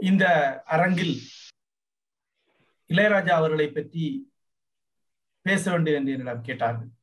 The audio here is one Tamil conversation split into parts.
இந்த அரங்கில் இளையராஜா அவர்களை பற்றி பேச வேண்டும் என்று என்னிடம் கேட்டார்கள்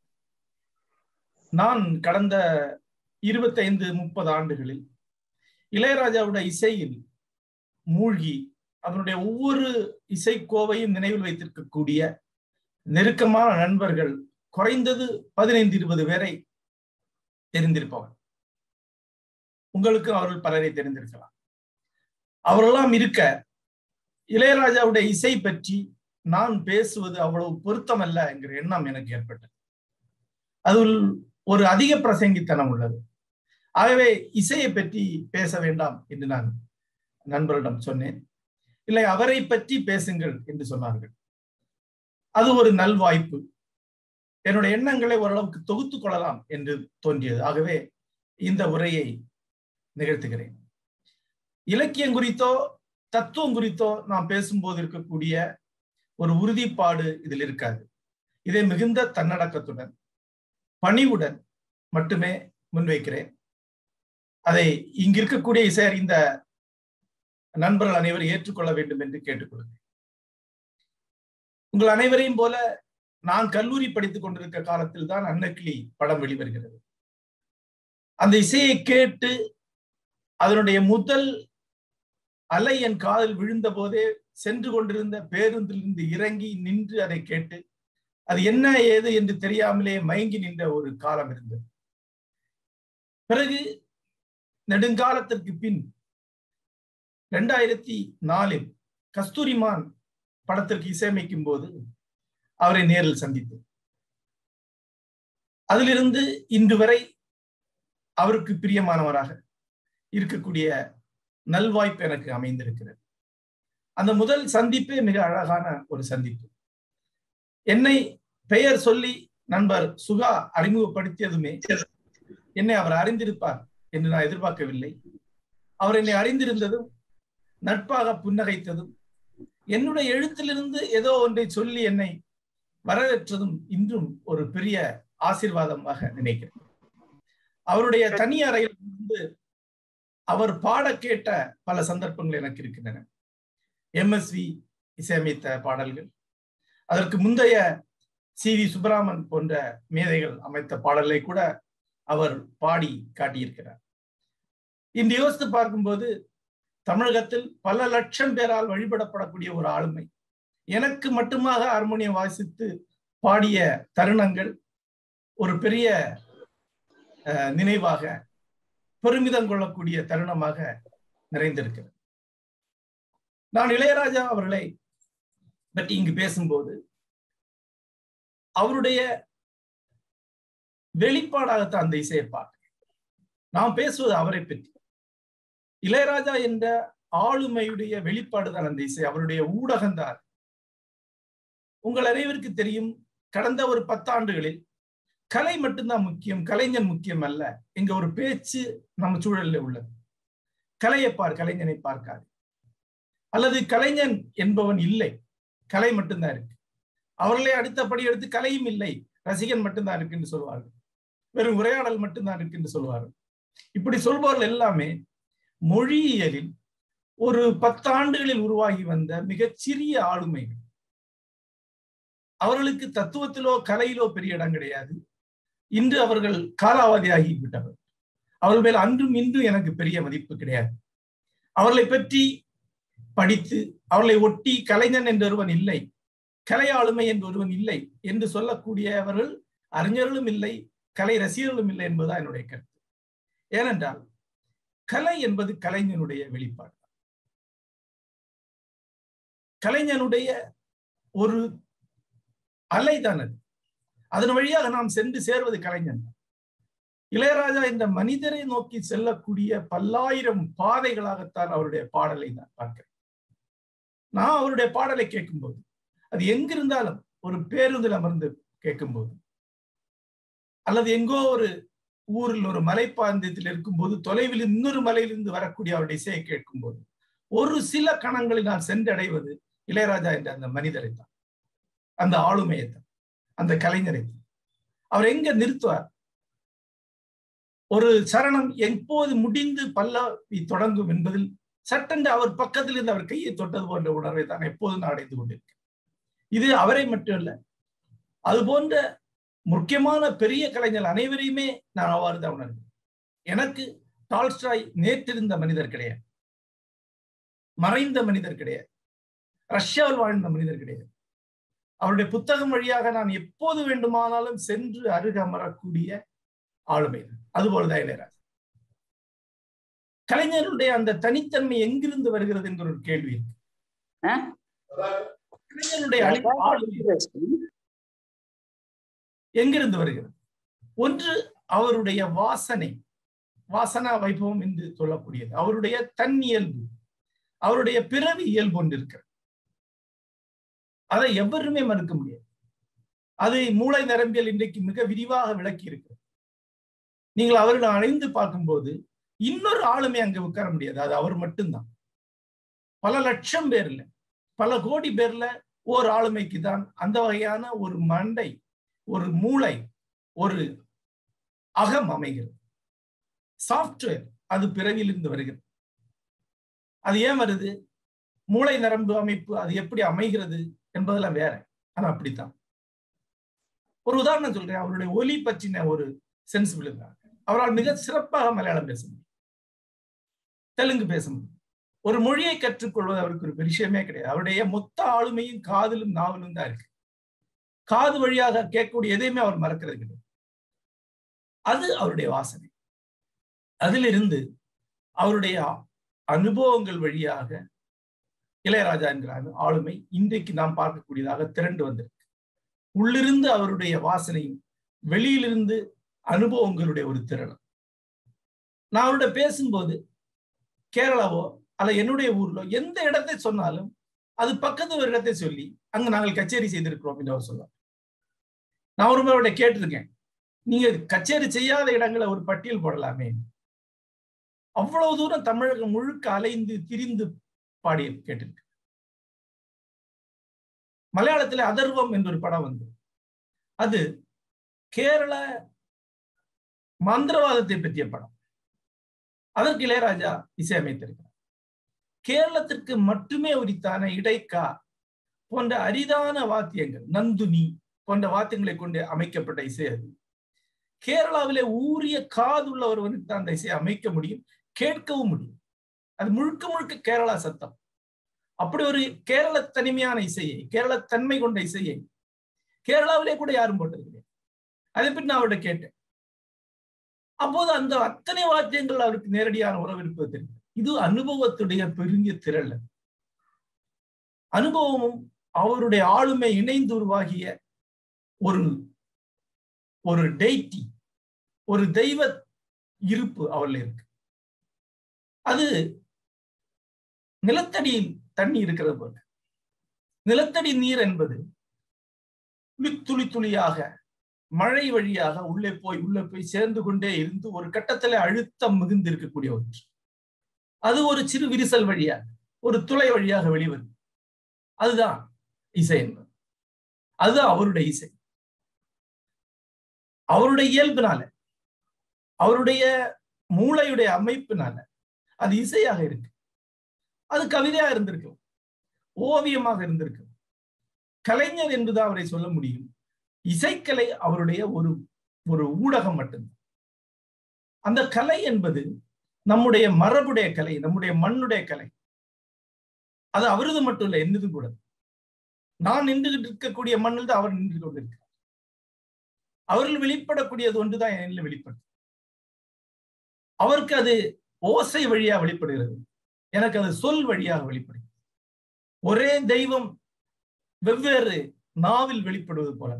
நான் கடந்த இருபத்தைந்து முப்பது ஆண்டுகளில் இளையராஜாவுடைய இசையில் மூழ்கி அதனுடைய ஒவ்வொரு இசைக்கோவையும் நினைவில் வைத்திருக்கக்கூடிய நெருக்கமான நண்பர்கள் குறைந்தது பதினைந்து இருபது பேரை தெரிந்திருப்பவர் உங்களுக்கு அவர்கள் பலரை தெரிந்திருக்கலாம் அவரெல்லாம் இருக்க இளையராஜாவுடைய இசை பற்றி நான் பேசுவது அவ்வளவு பொருத்தமல்ல என்கிற எண்ணம் எனக்கு ஏற்பட்டது அதில் ஒரு அதிக பிரசங்கித்தனம் உள்ளது ஆகவே இசையை பற்றி பேச வேண்டாம் என்று நான் நண்பரிடம் சொன்னேன் இல்லை அவரை பற்றி பேசுங்கள் என்று சொன்னார்கள் அது ஒரு நல்வாய்ப்பு என்னுடைய எண்ணங்களை ஓரளவுக்கு தொகுத்து கொள்ளலாம் என்று தோன்றியது ஆகவே இந்த உரையை நிகழ்த்துகிறேன் இலக்கியம் குறித்தோ தத்துவம் குறித்தோ நாம் பேசும்போது இருக்கக்கூடிய ஒரு உறுதிப்பாடு இதில் இருக்காது இதை மிகுந்த தன்னடக்கத்துடன் பணிவுடன் மட்டுமே முன்வைக்கிறேன் அதை இங்கு இருக்கக்கூடிய இசை அறிந்த நண்பர்கள் அனைவரும் ஏற்றுக்கொள்ள வேண்டும் என்று கேட்டுக்கொள்கிறேன் உங்கள் அனைவரையும் போல நான் கல்லூரி படித்துக் கொண்டிருக்க காலத்தில் தான் அன்னக்கிளி படம் வெளிவருகிறது அந்த இசையை கேட்டு அதனுடைய முதல் அலை என் காதில் விழுந்த போதே சென்று கொண்டிருந்த பேருந்திலிருந்து இறங்கி நின்று அதை கேட்டு அது என்ன ஏது என்று தெரியாமலே மயங்கி நின்ற ஒரு காலம் இருந்தது பிறகு நெடுங்காலத்திற்கு பின் இரண்டாயிரத்தி நாலில் கஸ்தூரிமான் படத்திற்கு இசையமைக்கும் போது அவரை நேரில் சந்தித்தேன் அதிலிருந்து இன்று வரை அவருக்கு பிரியமானவராக இருக்கக்கூடிய நல்வாய்ப்பு எனக்கு அமைந்திருக்கிறது அந்த முதல் சந்திப்பே மிக அழகான ஒரு சந்திப்பு என்னை பெயர் சொல்லி நண்பர் சுகா அறிமுகப்படுத்தியதுமே என்னை அவர் அறிந்திருப்பார் என்று நான் எதிர்பார்க்கவில்லை அவர் என்னை அறிந்திருந்ததும் நட்பாக புன்னகைத்ததும் என்னுடைய எழுத்திலிருந்து ஏதோ ஒன்றை சொல்லி என்னை வரவேற்றதும் இன்றும் ஒரு பெரிய ஆசீர்வாதமாக நினைக்கிறேன் அவருடைய தனி அறையில் இருந்து அவர் பாட கேட்ட பல சந்தர்ப்பங்கள் எனக்கு இருக்கின்றன எம்எஸ்வி இசையமைத்த பாடல்கள் அதற்கு முந்தைய சி வி சுப்பராமன் போன்ற மேதைகள் அமைத்த பாடலை கூட அவர் பாடி காட்டியிருக்கிறார் இன்று யோசித்து பார்க்கும்போது தமிழகத்தில் பல லட்சம் பேரால் வழிபடப்படக்கூடிய ஒரு ஆளுமை எனக்கு மட்டுமாக ஹார்மோனியம் வாசித்து பாடிய தருணங்கள் ஒரு பெரிய நினைவாக பெருமிதம் கொள்ளக்கூடிய தருணமாக நிறைந்திருக்கிறது நான் இளையராஜா அவர்களை பற்றி இங்கு பேசும்போது அவருடைய வெளிப்பாடாகத்தான் அந்த இசையை பார்க்கிறேன் நாம் பேசுவது அவரை பற்றி இளையராஜா என்ற ஆளுமையுடைய வெளிப்பாடுதான் அந்த இசை அவருடைய ஊடகம்தான் உங்கள் அனைவருக்கு தெரியும் கடந்த ஒரு பத்தாண்டுகளில் கலை மட்டும்தான் முக்கியம் கலைஞன் முக்கியம் அல்ல இங்க ஒரு பேச்சு நம்ம சூழலில் உள்ளது கலையை பார் கலைஞனை பார்க்காது அல்லது கலைஞன் என்பவன் இல்லை கலை மட்டும்தான் இருக்கு அவர்களே அடுத்தபடி எடுத்து கலையும் இல்லை ரசிகன் மட்டும்தான் இருக்குன்னு சொல்வார்கள் வெறும் உரையாடல் மட்டும்தான் இருக்குன்னு சொல்வார்கள் இப்படி சொல்பவர்கள் எல்லாமே மொழியியலில் ஒரு பத்தாண்டுகளில் உருவாகி வந்த மிகச்சிறிய ஆளுமைகள் அவர்களுக்கு தத்துவத்திலோ கலையிலோ பெரிய இடம் கிடையாது இன்று அவர்கள் காலாவதியாகி விட்டவர் அவர்கள் மேல் அன்றும் இன்றும் எனக்கு பெரிய மதிப்பு கிடையாது அவர்களை பற்றி படித்து அவர்களை ஒட்டி கலைஞன் என்ற ஒருவன் இல்லை கலை ஆளுமை என்று ஒருவன் இல்லை என்று சொல்லக்கூடியவர்கள் அறிஞர்களும் இல்லை கலை ரசிகர்களும் இல்லை என்பதுதான் என்னுடைய கருத்து ஏனென்றால் கலை என்பது கலைஞனுடைய வெளிப்பாடு கலைஞனுடைய ஒரு அலைதான் அது அதன் வழியாக நாம் சென்று சேர்வது கலைஞன் இளையராஜா இந்த மனிதரை நோக்கி செல்லக்கூடிய பல்லாயிரம் பாதைகளாகத்தான் அவருடைய பாடலை நான் பார்க்கிறேன் நான் அவருடைய பாடலை கேட்கும்போது அது எங்கிருந்தாலும் ஒரு பேருந்தில் அமர்ந்து கேட்கும்போது அல்லது எங்கோ ஒரு ஊரில் ஒரு மலைப்பாந்தத்தில் இருக்கும்போது தொலைவில் இன்னொரு மலையிலிருந்து வரக்கூடிய அவருடைய இசையை கேட்கும்போது ஒரு சில கணங்களில் நான் சென்றடைவது இளையராஜா என்ற அந்த மனிதரை தான் அந்த ஆளுமையை தான் அந்த கலைஞரை தான் அவர் எங்க நிறுத்துவார் ஒரு சரணம் எப்போது முடிந்து பல்லவி தொடங்கும் என்பதில் சட்டென்று அவர் பக்கத்தில் இருந்து அவர் கையை தொட்டது போன்ற உணர்வை தான் எப்போதும் நான் அடைந்து கொண்டிருக்கேன் இது அவரை மட்டுமல்ல அது போன்ற முக்கியமான பெரிய கலைஞர் அனைவரையுமே நான் அவ்வாறு தான் உணர்கிறேன் எனக்கு டால்ஸ்டாய் நேற்றிருந்த மனிதர் கிடையாது மறைந்த மனிதர் கிடையாது ரஷ்யாவில் வாழ்ந்த மனிதர் கிடையாது அவருடைய புத்தகம் வழியாக நான் எப்போது வேண்டுமானாலும் சென்று அருக அமரக்கூடிய ஆளுமை அதுபோலதான் இளையராஜா கலைஞருடைய அந்த தனித்தன்மை எங்கிருந்து வருகிறது என்கிற ஒரு கேள்வி இருக்கு கலைஞருடைய ஆளுமை எங்கிருந்து வருகிறது ஒன்று அவருடைய வாசனை வாசனா வைபவம் என்று சொல்லக்கூடியது அவருடைய தன் இயல்பு அவருடைய பிறவி இயல்பு ஒன்று இருக்கிறது அதை எவருமே மறுக்க முடியாது அதை மூளை நரம்பியல் இன்றைக்கு மிக விரிவாக விளக்கி இருக்கு நீங்கள் அவர்களை அணைந்து பார்க்கும்போது இன்னொரு ஆளுமை அங்க உட்கார முடியாது அது அவர் மட்டும்தான் பல லட்சம் பேர்ல பல கோடி பேர்ல ஓர் ஆளுமைக்கு தான் அந்த வகையான ஒரு மண்டை ஒரு மூளை ஒரு அகம் அமைகிறது சாஃப்ட்வேர் அது பிறவிலிருந்து வருகிறது அது ஏன் வருது மூளை நரம்பு அமைப்பு அது எப்படி அமைகிறது என்பதெல்லாம் வேற ஆனா அப்படித்தான் ஒரு உதாரணம் சொல்றேன் அவருடைய ஒலி பற்றின ஒரு சென்சிபிள் அவரால் மிக சிறப்பாக மலையாளம் பேச முடியும் தெலுங்கு பேச முடியும் ஒரு மொழியை கற்றுக்கொள்வது அவருக்கு ஒரு விஷயமே கிடையாது அவருடைய மொத்த ஆளுமையும் காதிலும் நாவலும் தான் இருக்கு காது வழியாக கேட்கக்கூடிய எதையுமே அவர் மறக்கிறது கிடையாது அது அவருடைய வாசனை அதிலிருந்து அவருடைய அனுபவங்கள் வழியாக இளையராஜா என்கிற ஆளுமை இன்றைக்கு நாம் பார்க்கக்கூடியதாக திரண்டு வந்திருக்கு உள்ளிருந்து அவருடைய வாசனையும் வெளியிலிருந்து அனுபவங்களுடைய ஒரு திறனும் நான் அவருடைய பேசும்போது கேரளாவோ அல்ல என்னுடைய ஊர்ல எந்த இடத்தை சொன்னாலும் அது பக்கத்து ஒரு இடத்தை சொல்லி அங்க நாங்கள் கச்சேரி செய்திருக்கிறோம் என்று அவர் சொல்லுவார் நான் ஒரு அவருடைய கேட்டிருக்கேன் நீங்க கச்சேரி செய்யாத இடங்களை ஒரு பட்டியல் போடலாமே அவ்வளவு தூரம் தமிழகம் முழுக்க அலைந்து திரிந்து பாடி கேட்டிருக்கு மலையாளத்துல அதர்வம் என்ற ஒரு படம் வந்து அது கேரள மந்திரவாதத்தை பற்றிய படம் அதற்கு இளையராஜா இசையமைத்திருக்கிறார் கேரளத்திற்கு மட்டுமே உரித்தான இடைக்கா போன்ற அரிதான வாத்தியங்கள் நந்துனி போன்ற வாத்தியங்களை கொண்டு அமைக்கப்பட்ட இசை அது கேரளாவிலே ஊறிய காதுள்ள ஒருவனுக்கு தான் அந்த இசையை அமைக்க முடியும் கேட்கவும் முடியும் அது முழுக்க முழுக்க கேரளா சத்தம் அப்படி ஒரு கேரள தனிமையான இசையை கேரள தன்மை கொண்ட இசையை கேரளாவிலே கூட யாரும் போட்டது கிடையாது அதை பற்றி நான் அவர்கிட்ட கேட்டேன் அப்போது அந்த அத்தனை வாத்தியங்கள் அவருக்கு நேரடியான உறவு இருப்பது தெரியும் இது அனுபவத்துடைய பெருங்கிய திரள் அனுபவமும் அவருடைய ஆளுமை இணைந்து உருவாகிய ஒரு ஒரு டெய்டி ஒரு தெய்வ இருப்பு அவர்ல இருக்கு அது நிலத்தடியில் தண்ணி இருக்கிறது போல நிலத்தடி நீர் என்பது துளி துளி துளியாக மழை வழியாக உள்ளே போய் உள்ளே போய் சேர்ந்து கொண்டே இருந்து ஒரு கட்டத்துல அழுத்தம் மிகுந்து இருக்கக்கூடிய ஒன்று அது ஒரு சிறு விரிசல் வழியாக ஒரு துளை வழியாக வெளிவரும் அதுதான் இசை என்பது அதுதான் அவருடைய இசை அவருடைய இயல்பினால அவருடைய மூளையுடைய அமைப்பினால அது இசையாக இருக்கு அது கவிதையா இருந்திருக்கும் ஓவியமாக இருந்திருக்கும் கலைஞர் என்றுதான் அவரை சொல்ல முடியும் இசைக்கலை அவருடைய ஒரு ஒரு ஊடகம் மட்டும்தான் அந்த கலை என்பது நம்முடைய மரபுடைய கலை நம்முடைய மண்ணுடைய கலை அது அவரது மட்டும் இல்லை என்னது கூட நான் நின்றுகிட்டு இருக்கக்கூடிய மண்ணில் தான் அவர் நின்று கொண்டிருக்கிறார் அவர்கள் வெளிப்படக்கூடியது ஒன்றுதான் என்னில் வெளிப்படும் அவருக்கு அது ஓசை வழியா வெளிப்படுகிறது எனக்கு அது சொல் வழியாக வெளிப்படுகிறது ஒரே தெய்வம் வெவ்வேறு நாவில் வெளிப்படுவது போல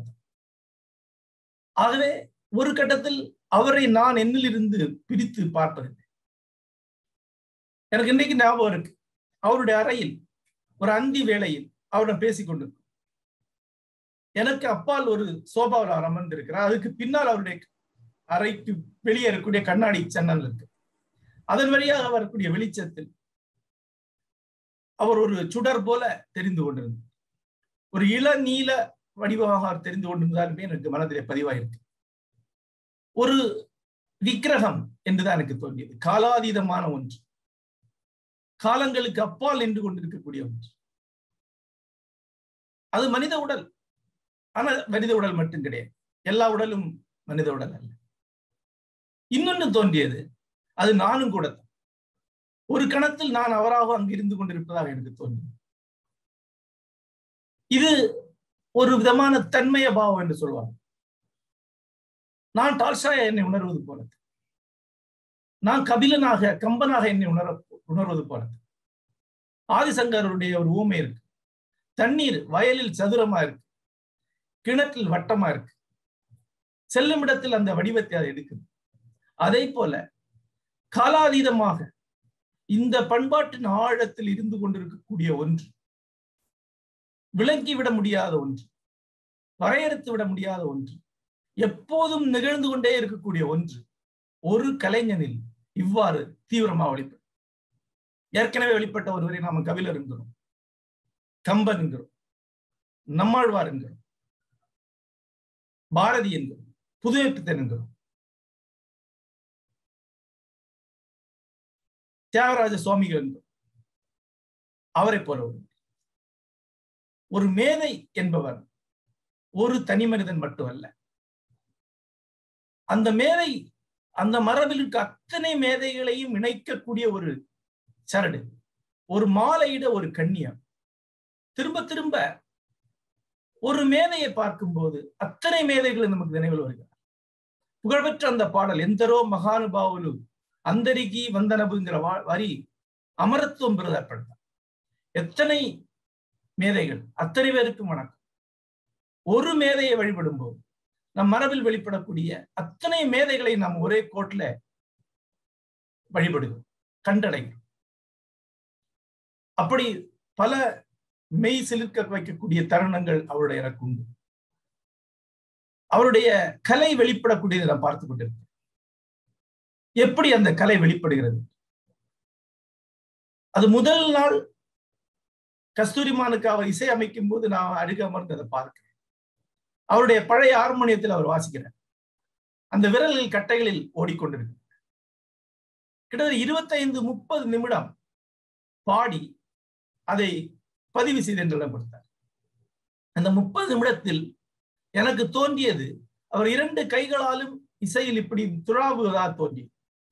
ஆகவே ஒரு கட்டத்தில் அவரை நான் என்னிலிருந்து பிரித்து பார்ப்பதில்லை எனக்கு இன்றைக்கு ஞாபகம் இருக்கு அவருடைய அறையில் ஒரு அந்தி வேளையில் அவரிடம் பேசிக் கொண்டிருக்கும் எனக்கு அப்பால் ஒரு சோபாவில் அவர் அமர்ந்திருக்கிறார் அதுக்கு பின்னால் அவருடைய அறைக்கு வெளியே இருக்கக்கூடிய கண்ணாடி ஜன்னல் இருக்கு அதன் வழியாக வரக்கூடிய வெளிச்சத்தில் அவர் ஒரு சுடர் போல தெரிந்து கொண்டிருந்தார் ஒரு இளநீல வடிவமாக அவர் தெரிந்து கொண்டிருந்தாலுமே எனக்கு மனதிலே பதிவாயிருக்கு ஒரு விக்கிரகம் என்றுதான் எனக்கு தோன்றியது காலாதீதமான ஒன்று காலங்களுக்கு அப்பால் நின்று கொண்டிருக்கக்கூடிய ஒன்று அது மனித உடல் ஆனா மனித உடல் மட்டும் கிடையாது எல்லா உடலும் மனித உடல் அல்ல இன்னொன்னு தோன்றியது அது நானும் கூட தான் ஒரு கணத்தில் நான் அவராக அங்கு இருந்து கொண்டிருப்பதாக எனக்கு தோன்றியது இது ஒரு விதமான தன்மய பாவம் என்று சொல்வாங்க நான் டால்ஷாய என்னை உணர்வது போலது நான் கபிலனாக கம்பனாக என்னை உணர உணர்வது போலது ஆதிசங்கருடைய ஒரு ஊமை இருக்கு தண்ணீர் வயலில் சதுரமா இருக்கு கிணற்றில் வட்டமா இருக்கு செல்லும் இடத்தில் அந்த வடிவத்தை அது எடுக்குது அதே போல காலாதீதமாக இந்த பண்பாட்டின் ஆழத்தில் இருந்து கொண்டிருக்கக்கூடிய ஒன்று விளங்கி விட முடியாத ஒன்று வரையறுத்து விட முடியாத ஒன்று எப்போதும் நிகழ்ந்து கொண்டே இருக்கக்கூடிய ஒன்று ஒரு கலைஞனில் இவ்வாறு தீவிரமா வெளிப்படும் ஏற்கனவே வெளிப்பட்ட ஒருவரை நாம கபிலர் என்கிறோம் கம்பன் என்கிறோம் நம்மாழ்வார் என்கிறோம் பாரதி என்கிறோம் புதுமைப்பித்தன் என்கிறோம் தியாகராஜ சுவாமிகள் என்கிறோம் அவரை போல ஒரு ஒரு மேதை என்பவர் ஒரு தனி மனிதன் மட்டுமல்ல அந்த மேதை அந்த மரபில் இருக்க அத்தனை மேதைகளையும் இணைக்கக்கூடிய ஒரு சரடு ஒரு மாலையிட ஒரு கண்ணியம் திரும்ப திரும்ப ஒரு மேதையை பார்க்கும்போது அத்தனை மேதைகள் நமக்கு நினைவில் வருகிறார் புகழ்பெற்ற அந்த பாடல் எந்தரோ மகானுபாவலு அந்தரிகி வந்தனபுங்கிற வரி அமரத்துவம் பிரதப்படுத்தார் எத்தனை மேதைகள் அத்தனை பேருக்கும் வணக்கம் ஒரு மேதையை வழிபடும் போது நம் மரபில் வெளிப்படக்கூடிய அத்தனை மேதைகளை நாம் ஒரே கோட்ல வழிபடுகிறோம் கண்டடைகிறோம் அப்படி பல மெய் சிலிர்க்க வைக்கக்கூடிய தருணங்கள் அவருடைய எனக்கு உண்டு அவருடைய கலை வெளிப்படக்கூடியதை நாம் பார்த்து கொண்டிருக்கிறோம் எப்படி அந்த கலை வெளிப்படுகிறது அது முதல் நாள் கஸ்தூரிமானுக்கு அவர் இசை அமைக்கும் போது நான் அருக அமர்ந்து அதை பார்க்கிறேன் அவருடைய பழைய ஹார்மோனியத்தில் அவர் வாசிக்கிறார் அந்த விரல்கள் கட்டைகளில் ஓடிக்கொண்டிருக்கு கிட்டத்தட்ட இருபத்தைந்து முப்பது நிமிடம் பாடி அதை பதிவு செய்து என்றிடம் கொடுத்தார் அந்த முப்பது நிமிடத்தில் எனக்கு தோன்றியது அவர் இரண்டு கைகளாலும் இசையில் இப்படி துழாவுவதா தோன்றி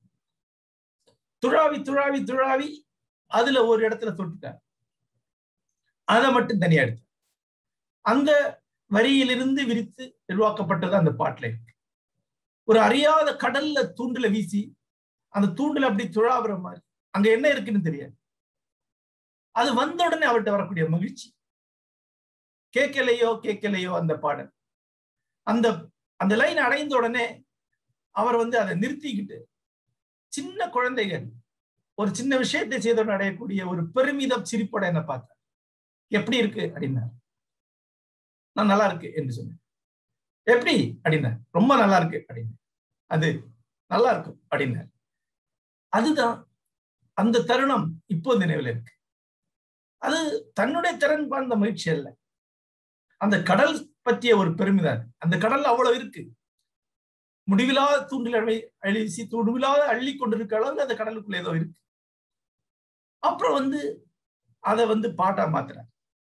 துழாவி துழாவி துழாவி அதுல ஒரு இடத்துல தொட்டுட்டார் அதை மட்டும் தனியா எடுத்தார் அந்த வரியிலிருந்து விரித்து உருவாக்கப்பட்டது அந்த பாட்டுல இருக்கு ஒரு அறியாத கடல்ல தூண்டுல வீசி அந்த தூண்டுல அப்படி துழாவுற மாதிரி அங்க என்ன இருக்குன்னு தெரியாது அது வந்த உடனே அவர்கிட்ட வரக்கூடிய மகிழ்ச்சி கேட்கலையோ கேட்கலையோ அந்த பாடல் அந்த அந்த லைன் அடைந்த உடனே அவர் வந்து அதை நிறுத்திக்கிட்டு சின்ன குழந்தைகள் ஒரு சின்ன விஷயத்தை செய்தோன்னு அடையக்கூடிய ஒரு பெருமிதம் சிரிப்போட என்ன பார்த்தார் எப்படி இருக்கு அப்படின்னார் நான் நல்லா இருக்கு என்று சொன்னேன் எப்படி அப்படின்னார் ரொம்ப நல்லா இருக்கு அப்படின்னு அது நல்லா இருக்கும் அப்படின்னார் அதுதான் அந்த தருணம் இப்போ நினைவில் இருக்கு அது தன்னுடைய திறன் பார்ந்த மகிழ்ச்சி அல்ல அந்த கடல் பற்றிய ஒரு பெருமிதான் அந்த கடல் அவ்வளவு இருக்கு முடிவில்லாத தூண்டில் அழிசி முடிவில்லாத அள்ளி கொண்டிருக்க அளவுக்கு அந்த கடலுக்குள்ள ஏதோ இருக்கு அப்புறம் வந்து அதை வந்து பாட்டா மாத்துறாரு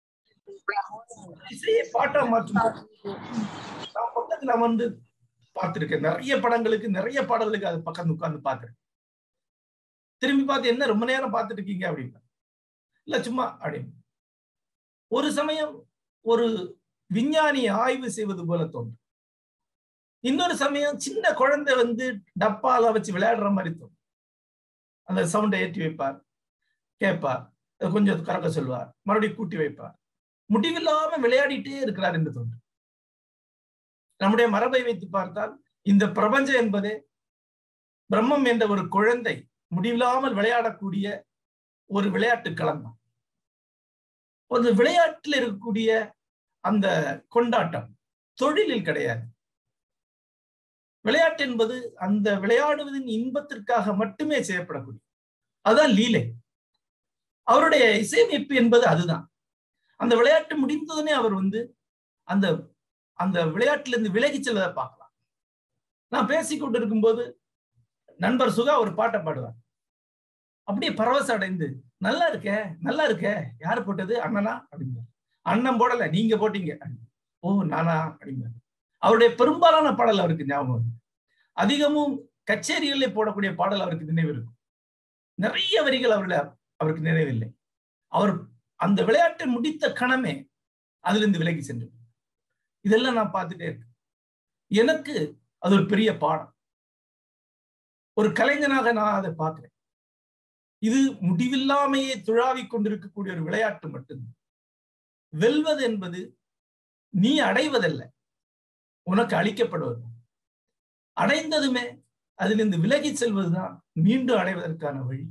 இசையை பாட்டா மாற்றும் நான் பக்கத்துல வந்து பார்த்திருக்கேன் நிறைய படங்களுக்கு நிறைய பாடல்களுக்கு அது பக்கம் உட்கார்ந்து பார்த்திருக்கேன் திரும்பி பார்த்து என்ன ரொம்ப நேரம் பார்த்துட்டு இருக்கீங்க அப்படின்னா இல்ல சும்மா அப்படின்னு ஒரு சமயம் ஒரு விஞ்ஞானி ஆய்வு செய்வது போல தோன்றும் இன்னொரு சமயம் சின்ன குழந்தை வந்து டப்பால வச்சு விளையாடுற மாதிரி தோணும் அந்த சவுண்டை ஏற்றி வைப்பார் கேட்பார் கொஞ்சம் கறக்க சொல்வார் மறுபடியும் கூட்டி வைப்பார் முடிவில்லாம விளையாடிட்டே இருக்கிறார் என்று தோன்றும் நம்முடைய மரபை வைத்து பார்த்தால் இந்த பிரபஞ்சம் என்பதே பிரம்மம் என்ற ஒரு குழந்தை முடிவில்லாமல் விளையாடக்கூடிய ஒரு விளையாட்டு களம் தான் ஒரு விளையாட்டில் இருக்கக்கூடிய அந்த கொண்டாட்டம் தொழிலில் கிடையாது விளையாட்டு என்பது அந்த விளையாடுவதின் இன்பத்திற்காக மட்டுமே செய்யப்படக்கூடிய அதுதான் லீலை அவருடைய இசையமைப்பு என்பது அதுதான் அந்த விளையாட்டு முடிந்ததுனே அவர் வந்து அந்த அந்த விளையாட்டிலிருந்து விலகி செல்வதை பார்க்கலாம் நான் பேசிக் கொண்டிருக்கும் போது நண்பர் சுகா ஒரு பாட்டை பாடுவார் அப்படியே பரவச அடைந்து நல்லா இருக்க நல்லா இருக்க யாரு போட்டது அண்ணனா அப்படிங்க அண்ணன் போடல நீங்க போட்டீங்க ஓ நானா அப்படிங்க அவருடைய பெரும்பாலான பாடல் அவருக்கு ஞாபகம் இருக்கு அதிகமும் கச்சேரிகளில் போடக்கூடிய பாடல் அவருக்கு நினைவு இருக்கும் நிறைய வரிகள் அவருடைய அவருக்கு நினைவில்லை அவர் அந்த விளையாட்டை முடித்த கணமே அதிலிருந்து விலகி சென்று இதெல்லாம் நான் பார்த்துட்டே இருக்கேன் எனக்கு அது ஒரு பெரிய பாடம் ஒரு கலைஞனாக நான் அதை பார்க்கிறேன் இது முடிவில்லாமையே துழாவிக் கொண்டிருக்கக்கூடிய ஒரு விளையாட்டு மட்டும்தான் வெல்வது என்பது நீ அடைவதல்ல உனக்கு அளிக்கப்படுவது அடைந்ததுமே அதிலிருந்து விலகி செல்வதுதான் மீண்டும் அடைவதற்கான வழி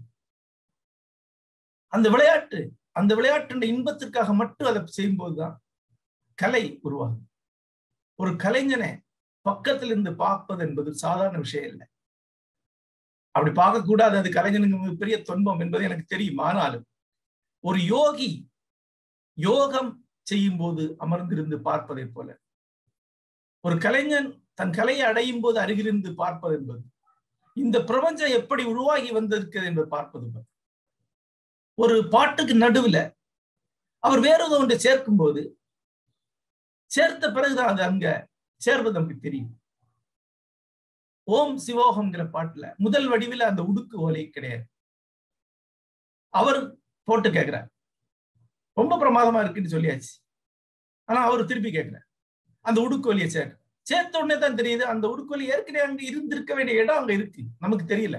அந்த விளையாட்டு அந்த விளையாட்டு இன்பத்திற்காக மட்டும் அதை செய்யும்போதுதான் கலை உருவாகும் ஒரு கலைஞனை பக்கத்தில் இருந்து பார்ப்பது என்பது சாதாரண விஷயம் இல்லை அப்படி பார்க்கக்கூடாது அது கலைஞனுக்கு பெரிய துன்பம் என்பது எனக்கு தெரியும் ஆனாலும் ஒரு யோகி யோகம் செய்யும் போது அமர்ந்திருந்து பார்ப்பதை போல ஒரு கலைஞன் தன் கலையை அடையும் போது அருகிலிருந்து பார்ப்பது என்பது இந்த பிரபஞ்சம் எப்படி உருவாகி வந்திருக்கிறது என்று பார்ப்பது ஒரு பாட்டுக்கு நடுவுல அவர் வேற ஏதோ ஒன்றை சேர்க்கும் போது சேர்த்த பிறகுதான் அது அங்க சேர்வது நமக்கு தெரியும் ஓம் சிவோகம்ங்கிற பாட்டுல முதல் வடிவில் அந்த உடுக்கு ஓலை கிடையாது அவர் போட்டு கேட்கிறார் ரொம்ப பிரமாதமா இருக்குன்னு சொல்லியாச்சு ஆனா அவர் திருப்பி கேட்கிறார் அந்த உடுக்கு ஒலியை சேர்க்க சேர்த்த உடனே தான் தெரியுது அந்த உடுக்கொலி ஏற்கனவே அங்க இருந்திருக்க வேண்டிய இடம் அங்க இருக்கு நமக்கு தெரியல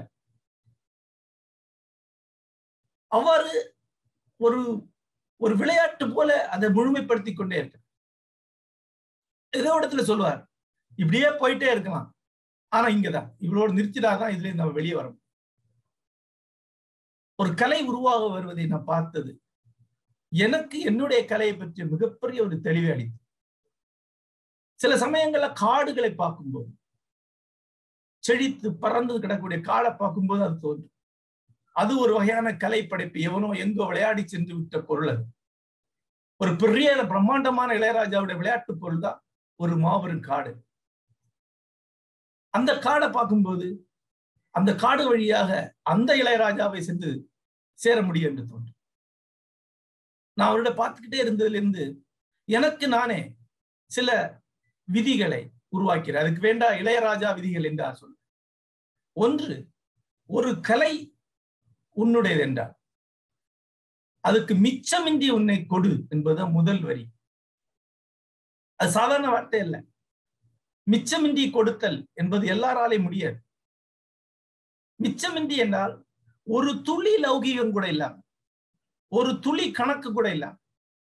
அவ்வாறு ஒரு ஒரு விளையாட்டு போல அதை முழுமைப்படுத்தி கொண்டே இருக்கு ஏதோ இடத்துல சொல்லுவார் இப்படியே போயிட்டே இருக்கலாம் ஆனா இங்கதான் இவ்வளோட நிறுத்தினாதான் இதுல நம்ம வெளியே வரும் ஒரு கலை உருவாக வருவதை நான் பார்த்தது எனக்கு என்னுடைய கலையை பற்றி மிகப்பெரிய ஒரு தெளிவை அளித்து சில சமயங்கள்ல காடுகளை பார்க்கும்போது செழித்து பறந்து கிடக்கூடிய காடை பார்க்கும்போது அது தோன்றும் அது ஒரு வகையான கலை படைப்பு எவனோ எங்கோ விளையாடி சென்று விட்ட பொருள் அது ஒரு பெரிய பிரம்மாண்டமான இளையராஜாவுடைய விளையாட்டு பொருள் தான் ஒரு மாபெரும் காடு அந்த காடை பார்க்கும்போது அந்த காடு வழியாக அந்த இளையராஜாவை சென்று சேர முடியும் என்று தோன்றும் நான் அவரோட பார்த்துக்கிட்டே இருந்ததுல இருந்து எனக்கு நானே சில விதிகளை உருவாக்கிறேன் அதுக்கு வேண்டா இளையராஜா விதிகள் என்றா சொல்ல ஒன்று ஒரு கலை உன்னுடையது என்றார் அதுக்கு மிச்சமின்றி உன்னை கொடு என்பதுதான் முதல் வரி அது சாதாரண வார்த்தை இல்லை மிச்சமின்றி கொடுத்தல் என்பது எல்லாராலையும் முடியாது மிச்சமின்றி என்றால் ஒரு துளி லௌகீகம் கூட இல்லாம ஒரு துளி கணக்கு கூட இல்லாம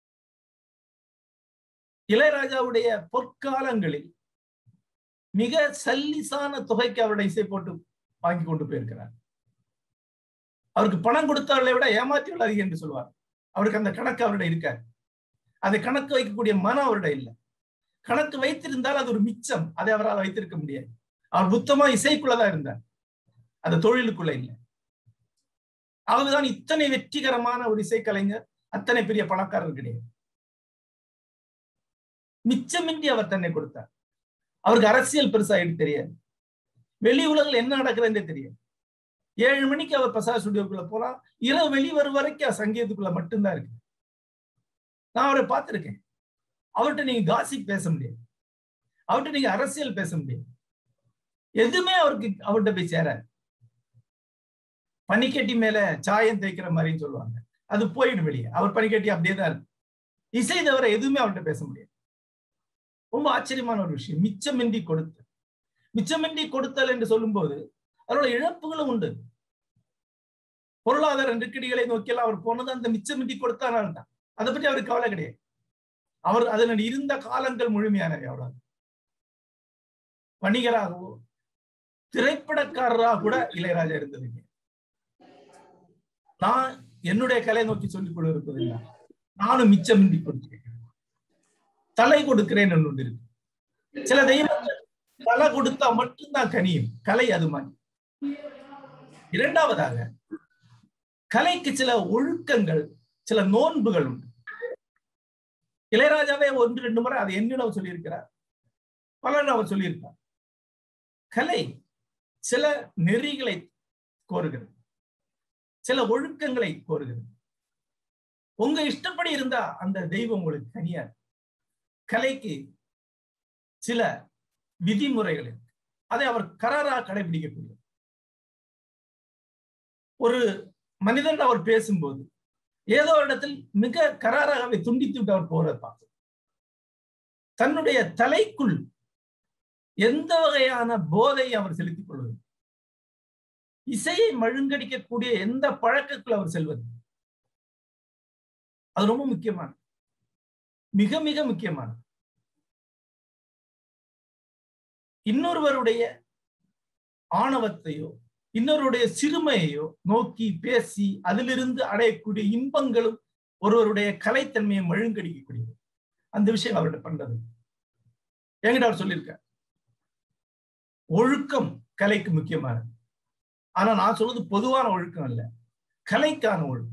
இளையராஜாவுடைய பொற்காலங்களில் மிக சல்லிசான தொகைக்கு அவருடைய இசை போட்டு வாங்கி கொண்டு போயிருக்கிறார் அவருக்கு பணம் கொடுத்தவர்களை விட ஏமாற்றிகள் அதிகம் என்று சொல்வார் அவருக்கு அந்த கணக்கு அவருடைய இருக்காரு அதை கணக்கு வைக்கக்கூடிய மனம் அவருடைய இல்லை கணக்கு வைத்திருந்தால் அது ஒரு மிச்சம் அதை அவரால் வைத்திருக்க முடியாது அவர் புத்தமா இசைக்குள்ளதான் இருந்தார் அந்த தொழிலுக்குள்ள இல்லை அவர்தான் இத்தனை வெற்றிகரமான ஒரு இசைக்கலைஞர் அத்தனை பெரிய பணக்காரர் கிடையாது மிச்சமின்றி அவர் தன்னை கொடுத்தார் அவருக்கு அரசியல் பெருசா எடுத்து தெரியாது வெளி உலகில் என்ன நடக்குதுன்னே தெரியாது ஏழு மணிக்கு அவர் பிரசாத் ஸ்டுடியோக்குள்ள போலாம் இரவு வெளிவரும் வரைக்கும் சங்கீதத்துக்குள்ள மட்டும்தான் இருக்கு நான் அவரை பார்த்திருக்கேன் அவர்கிட்ட நீங்க காசிப் பேச முடியாது அவர்கிட்ட நீங்க அரசியல் பேச முடியாது எதுவுமே அவருக்கு அவர்கிட்ட போய் சேராது பனிக்கட்டி மேல சாயம் தேய்க்கிற மாதிரின்னு சொல்லுவாங்க அது போயிடும் வெளியே அவர் பனிக்கட்டி அப்படியே தான் இருக்கு இசை தவிர எதுவுமே அவர்கிட்ட பேச முடியாது ரொம்ப ஆச்சரியமான ஒரு விஷயம் மிச்சமின்றி கொடுத்தல் மிச்சமின்றி கொடுத்தல் என்று சொல்லும்போது அதோட இழப்புகளும் உண்டு பொருளாதார நெருக்கடிகளை நோக்கியெல்லாம் அவர் போனது அந்த மிச்சமின்றி கொடுத்தானால் தான் அதை பற்றி அவருக்கு கவலை கிடையாது அவர் அதனுடைய இருந்த காலங்கள் முழுமையானவை அவ்வளவு வணிகராகவோ திரைப்படக்காரராக கூட இளையராஜா இருந்தது நான் என்னுடைய கலை நோக்கி சொல்லிக் கொண்டு இருப்பதில்லை நானும் மிச்சமின்றி கொடுக்கிறேன் தலை கொடுக்கிறேன் ஒன்று இருக்கு சில தெய்வங்கள் தலை கொடுத்தா மட்டும்தான் கனியும் கலை அது மாதிரி இரண்டாவதாக கலைக்கு சில ஒழுக்கங்கள் சில நோன்புகள் உண்டு இளையராஜாவே ஒன்று ரெண்டு முறை அதை என்னிடம் சொல்லியிருக்கிறார் பலர் அவர் சொல்லியிருக்கார் கலை சில நெறிகளை கோருகிறது சில ஒழுக்கங்களை கோருகிறது உங்க இஷ்டப்படி இருந்தா அந்த தெய்வம் உங்களுக்கு தனியாது கலைக்கு சில விதிமுறைகள் இருக்கு அதை அவர் கராரா கடைபிடிக்கக்கூடிய ஒரு மனிதன் அவர் பேசும்போது ஏதோ ஒரு இடத்தில் மிக கராராகவே துண்டித்து விட்டு அவர் போறதை பார்த்து தன்னுடைய தலைக்குள் எந்த வகையான போதை அவர் செலுத்திக் கொள்வது இசையை மழுங்கடிக்கக்கூடிய எந்த பழக்கத்தில் அவர் செல்வது அது ரொம்ப முக்கியமானது மிக மிக முக்கியமானது இன்னொருவருடைய ஆணவத்தையோ இன்னொருடைய சிறுமையையோ நோக்கி பேசி அதிலிருந்து அடையக்கூடிய இன்பங்களும் ஒருவருடைய கலைத்தன்மையை மழுங்கடிக்கக்கூடியது அந்த விஷயம் அவர்கிட்ட பண்றது என்கிட்ட அவர் சொல்லியிருக்கார் ஒழுக்கம் கலைக்கு முக்கியமானது ஆனா நான் சொல்றது பொதுவான ஒழுக்கம் அல்ல கலைக்கான ஒழுக்கம்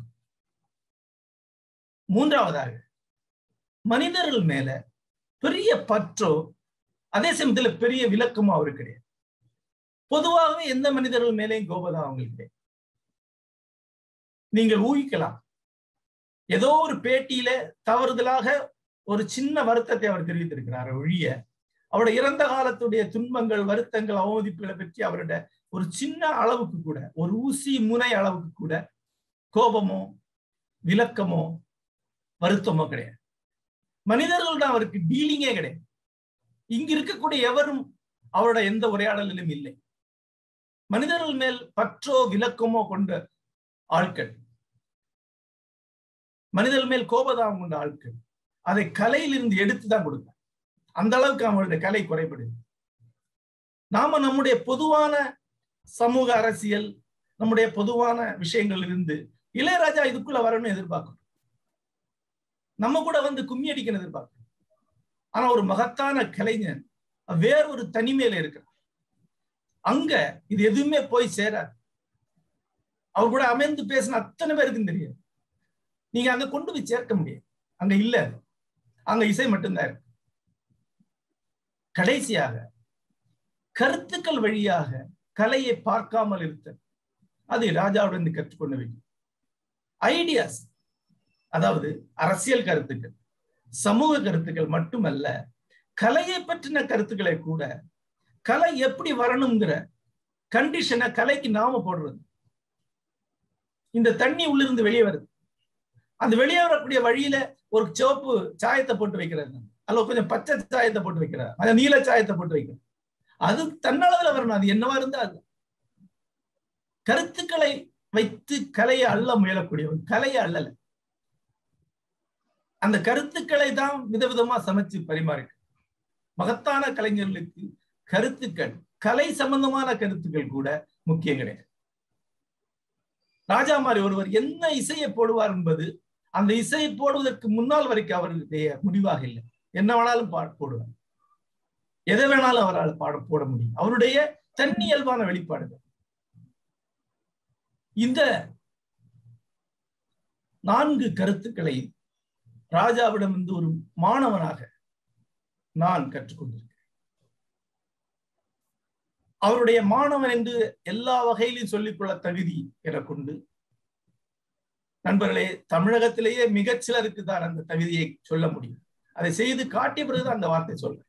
மூன்றாவதாக மனிதர்கள் மேல பெரிய பற்றோ அதே சமயத்துல பெரிய விளக்கமோ அவருக்கு கிடையாது பொதுவாகவே எந்த மனிதர்கள் மேலேயும் கோபதான் அவங்களுக்கு கிடையாது நீங்கள் ஊகிக்கலாம் ஏதோ ஒரு பேட்டியில தவறுதலாக ஒரு சின்ன வருத்தத்தை அவர் தெரிவித்திருக்கிறார் ஒழிய அவருடைய இறந்த காலத்துடைய துன்பங்கள் வருத்தங்கள் அவமதிப்புகளை பற்றி அவருடைய ஒரு சின்ன அளவுக்கு கூட ஒரு ஊசி முனை அளவுக்கு கூட கோபமோ விளக்கமோ வருத்தமோ கிடையாது மனிதர்கள் தான் அவருக்கு டீலிங்கே கிடையாது இங்க இருக்கக்கூடிய எவரும் அவரோட எந்த உரையாடலிலும் இல்லை மனிதர்கள் மேல் பற்றோ விளக்கமோ கொண்ட ஆட்கள் மனிதர்கள் மேல் கோபதாபம் கொண்ட ஆட்கள் அதை கலையிலிருந்து எடுத்துதான் கொடுக்க அந்த அளவுக்கு அவங்களுடைய கலை குறைபடுது நாம நம்முடைய பொதுவான சமூக அரசியல் நம்முடைய பொதுவான விஷயங்கள் இருந்து இளையராஜா இதுக்குள்ள வரணும்னு எதிர்பார்க்கணும் நம்ம கூட வந்து கும்மி அடிக்கணும் எதிர்பார்க்கணும் ஆனா ஒரு மகத்தான கலைஞன் வேற ஒரு தனிமையில இருக்கிறார் அங்க இது எதுவுமே போய் சேராது அவர் கூட அமைந்து பேசின அத்தனை பேருக்கும் தெரியாது நீங்க அங்க கொண்டு போய் சேர்க்க முடியாது அங்க இல்ல அங்க இசை மட்டும்தான் இருக்கு கடைசியாக கருத்துக்கள் வழியாக கலையை பார்க்காமல் இருத்த அது ராஜாவிடம் கற்றுக்கொள்ள வேண்டும் ஐடியாஸ் அதாவது அரசியல் கருத்துக்கள் சமூக கருத்துக்கள் மட்டுமல்ல கலையை பற்றின கருத்துக்களை கூட கலை எப்படி வரணுங்கிற கண்டிஷனை கலைக்கு நாம போடுறது இந்த தண்ணி உள்ளிருந்து வெளியே வருது அந்த வெளியே வரக்கூடிய வழியில ஒரு சிவப்பு சாயத்தை போட்டு வைக்கிறது அல்ல கொஞ்சம் பச்சை சாயத்தை போட்டு வைக்கிறார் அது நீல சாயத்தை போட்டு வைக்கிறார் அது தன்னளவுல வரணும் அது என்னவா இருந்தா அது கருத்துக்களை வைத்து கலையை அள்ள முயலக்கூடியவன் கலையை அள்ளல அந்த கருத்துக்களை தான் விதவிதமா சமைச்சு பரிமாறிட்டு மகத்தான கலைஞர்களுக்கு கருத்துக்கள் கலை சம்பந்தமான கருத்துக்கள் கூட முக்கியம் கிடையாது ராஜா மாதிரி ஒருவர் என்ன இசையை போடுவார் என்பது அந்த இசையை போடுவதற்கு முன்னால் வரைக்கும் அவருடைய முடிவாக இல்லை என்ன வேணாலும் பா போடுவார் எதை வேணாலும் அவரால் பாட போட முடியும் அவருடைய தன்னியல்பான வெளிப்பாடுகள் இந்த நான்கு கருத்துக்களை ராஜாவிடம் இருந்து ஒரு மாணவனாக நான் கற்றுக்கொண்டிருக்கிறேன் அவருடைய மாணவன் என்று எல்லா வகையிலும் சொல்லிக்கொள்ள தகுதி என கொண்டு நண்பர்களே தமிழகத்திலேயே மிகச் சிலருக்கு தான் அந்த தகுதியை சொல்ல முடியும் அதை செய்து காட்டிய பிறகுதான் அந்த வார்த்தை சொல்றேன்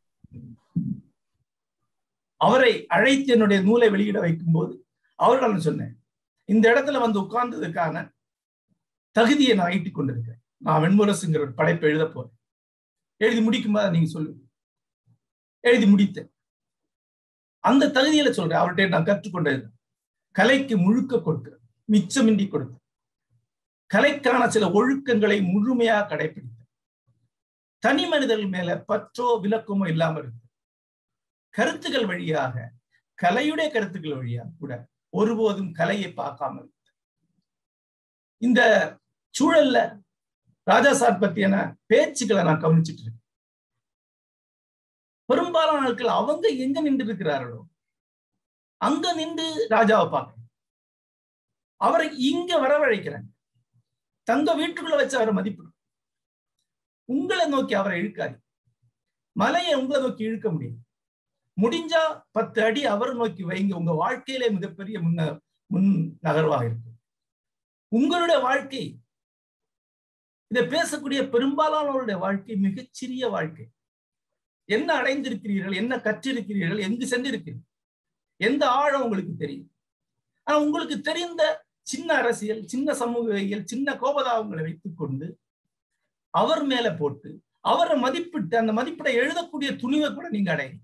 அவரை அழைத்து என்னுடைய நூலை வெளியிட வைக்கும் போது அவர்கள் சொன்னேன் இந்த இடத்துல வந்து உட்கார்ந்ததுக்கான தகுதியை நான் ஈட்டிக் கொண்டிருக்கேன் நான் வெண்முரசுங்கிற ஒரு படைப்பை எழுத போறேன் எழுதி முடிக்கும் போது நீங்க சொல்லுங்க எழுதி முடித்தேன் அந்த தகுதியில சொல்றேன் அவர்கிட்ட நான் கற்றுக்கொண்டது கலைக்கு முழுக்க கொடுக்கிறேன் மிச்சமின்றி கொடுத்தேன் கலைக்கான சில ஒழுக்கங்களை முழுமையா கடைபிடித்தேன் தனி மனிதர்கள் மேல பற்றோ விளக்கமோ இல்லாம இருக்கு கருத்துக்கள் வழியாக கலையுடைய கருத்துக்கள் வழியாக கூட ஒருபோதும் கலையை பார்க்காம இருக்கு இந்த சூழல்ல ராஜா சார் பத்தியான பேச்சுக்களை நான் கவனிச்சுட்டு இருக்கேன் பெரும்பாலான நாட்கள் அவங்க எங்க நின்று இருக்கிறார்களோ அங்க நின்று ராஜாவை பார்க்கணும் அவரை இங்க வரவழைக்கிறாங்க தங்க வீட்டுக்குள்ள வச்சு அவரை மதிப்பிடும் உங்களை நோக்கி அவரை இழுக்காது மலையை உங்களை நோக்கி இழுக்க முடியும் முடிஞ்சா பத்து அடி அவர் நோக்கி வைங்க உங்க வாழ்க்கையிலே மிகப்பெரிய முன்ன முன் நகர்வாக இருக்கும் உங்களுடைய வாழ்க்கை இதை பேசக்கூடிய பெரும்பாலானவருடைய வாழ்க்கை மிகச்சிறிய வாழ்க்கை என்ன அடைந்திருக்கிறீர்கள் என்ன கற்றிருக்கிறீர்கள் எங்கு சென்றிருக்கிறீர்கள் எந்த ஆழம் உங்களுக்கு தெரியும் ஆனா உங்களுக்கு தெரிந்த சின்ன அரசியல் சின்ன சமூகவியல் சின்ன கோபதாபங்களை வைத்துக் கொண்டு அவர் மேல போட்டு அவரை மதிப்பிட்டு அந்த மதிப்பிட எழுதக்கூடிய துணிவை கூட நீங்க அடையும்